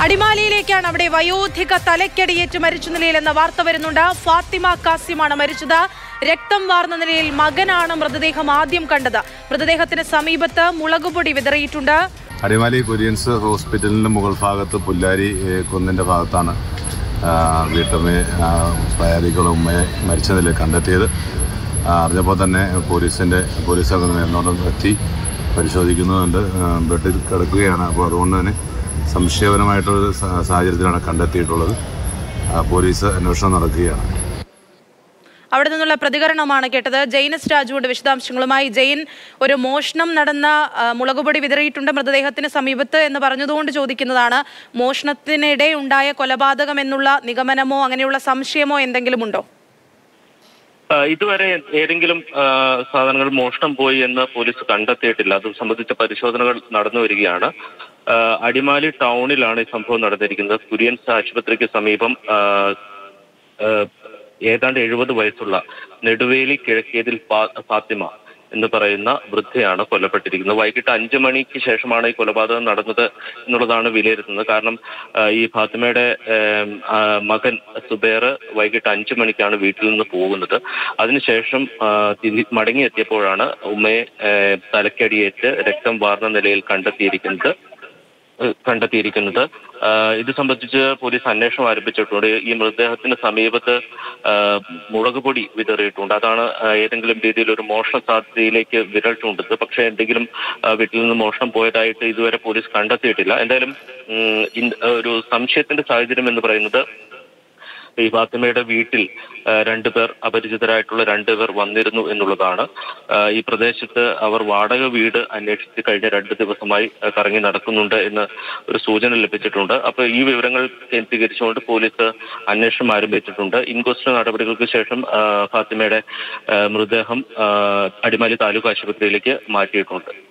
അടിമാലിയിലേക്കാണ് അവിടെ വയോധിക തലയ്ക്കടിയേറ്റ് മരിച്ച നിലയിലെന്ന വാർത്ത വരുന്നുണ്ട് ഫാത്തിമ കാസിമാണ് മരിച്ചത് രക്തം വാർന്ന നിലയിൽ മകനാണ് മൃതദേഹം ആദ്യം കണ്ടത് മൃതദേഹത്തിന് സമീപത്ത് മുളകുപൊടി വിതറിയിട്ടുണ്ട് അടിമാലി കുര്യൻസ് ഹോസ്പിറ്റലിൻ്റെ മുകൾ ഭാഗത്ത് പുല്ലാരി ഏഹ്, കുന്നിൻ്റെ ഭാഗത്താണ് ആ, വീട്ടമ്മയെ ആ, പ്രയാരികളും ഉമ്മയെ മരിച്ച നിലയിൽ കണ്ടെത്തിയത് ആ, അറിഞ്ഞപ്പോൾ തന്നെ പോലീസിൻ്റെ പോലീസൊക്കെ മേൽനോട്ടം എത്തി പരിശോധിക്കുന്നുണ്ട് ആ, ബെഡിൽ കിടക്കുകയാണ് അപ്പോൾ അതുകൊണ്ട് തന്നെ സംശയപരമായിട്ടൊരു സാ- സാഹചര്യത്തിലാണ് കണ്ടെത്തിയിട്ടുള്ളത് ആ, പോലീസ് അന്വേഷണം നടക്കുകയാണ് അവിടെ നിന്നുള്ള പ്രതികരണമാണ് കേട്ടത് ജെയിനസ് രാജുവുണ്ട് വിശദാംശങ്ങളുമായി ജെയിൻ ഒരു മോഷണം നടന്ന ആ, മുളകുപൊടി വിതറിയിട്ടുണ്ട് മൃതദേഹത്തിന് സമീപത്ത് എന്ന് പറഞ്ഞതുകൊണ്ട് ചോദിക്കുന്നതാണ് മോഷണത്തിനിടെ ഉണ്ടായ കൊലപാതകം എന്നുള്ള നിഗമനമോ അങ്ങനെയുള്ള സംശയമോ എന്തെങ്കിലും ഉണ്ടോ ആ, ഇതുവരെ ഏതെങ്കിലും ആ, സാധനങ്ങൾ മോഷണം പോയി എന്ന് പോലീസ് കണ്ടെത്തിയിട്ടില്ല അത് സംബന്ധിച്ച പരിശോധനകൾ നടന്നു വരികയാണ് ആ, അടിമാലി ടൗണിലാണ് ഈ സംഭവം നടന്നിരിക്കുന്നത് കുര്യൻസ് ആശുപത്രിക്ക് സമീപം ആ, ആ, ഏതാണ്ട് എഴുപത് വയസ്സുള്ള നെടുവേലി കിഴക്കേതിൽ ഫാ- ഫാത്തിമ എന്ന് പറയുന്ന വൃദ്ധയാണ് കൊല്ലപ്പെട്ടിരിക്കുന്നത് വൈകിട്ട് അഞ്ചു മണിക്ക് ശേഷമാണ് ഈ കൊലപാതകം നടന്നത് എന്നുള്ളതാണ് വിലയിരുത്തുന്നത് കാരണം ആ, ഈ ഫാത്തിമയുടെ ഏം, ആ, മകൻ സുബേർ വൈകിട്ട് അഞ്ചു മണിക്കാണ് വീട്ടിൽ നിന്ന് പോകുന്നത് അതിനുശേഷം ആ, തിരി- മടങ്ങിയെത്തിയപ്പോഴാണ് ഉമ്മയെ ഏ, തലക്കടിയേറ്റ് രക്തം വാർന്ന നിലയിൽ കണ്ടെത്തിയിരിക്കുന്നത് ഏഹ് കണ്ടെത്തിയിരിക്കുന്നത് ആഹ് ഇത് സംബന്ധിച്ച് പോലീസ് അന്വേഷണം ആരംഭിച്ചിട്ടുണ്ട് ഈ മൃതദേഹത്തിന് സമീപത്ത് ആഹ് മുളക് പൊടി വിതറിയിട്ടുണ്ട് അതാണ് ആഹ് ഏതെങ്കിലും രീതിയിൽ ഒരു മോഷണ സാധ്യതയിലേക്ക് വിരൽ ചൂണ്ടുന്നത് പക്ഷേ എന്തെങ്കിലും ആഹ് വീട്ടിൽ നിന്ന് മോഷണം പോയതായിട്ട് ഇതുവരെ പോലീസ് കണ്ടെത്തിയിട്ടില്ല എന്തായാലും ഉം, ഇൻ- ഒരു സംശയത്തിന്റെ സാഹചര്യം എന്ന് പറയുന്നത് ഈ ഫാത്തിമയുടെ വീട്ടിൽ ആ, രണ്ടുപേർ അപരിചിതരായിട്ടുള്ള രണ്ടുപേർ വന്നിരുന്നു എന്നുള്ളതാണ് ആ, ഈ പ്രദേശത്ത് അവർ വാടക വീട് അന്വേഷിച്ച് കഴിഞ്ഞ രണ്ട് ദിവസമായി ആ, കറങ്ങി നടക്കുന്നുണ്ട് എന്ന് ഒരു സൂചന ലഭിച്ചിട്ടുണ്ട് അപ്പൊ ഈ വിവരങ്ങൾ കേന്ദ്രീകരിച്ചുകൊണ്ട് പോലീസ് അന്വേഷണം ആരംഭിച്ചിട്ടുണ്ട് ഇൻക്വസ്റ്റ് നടപടികൾക്ക് ശേഷം ആ, ഫാത്തിമയുടെ ആ, മൃതദേഹം ആ, അടിമാലി താലൂക്ക് ആശുപത്രിയിലേക്ക് മാറ്റിയിട്ടുണ്ട്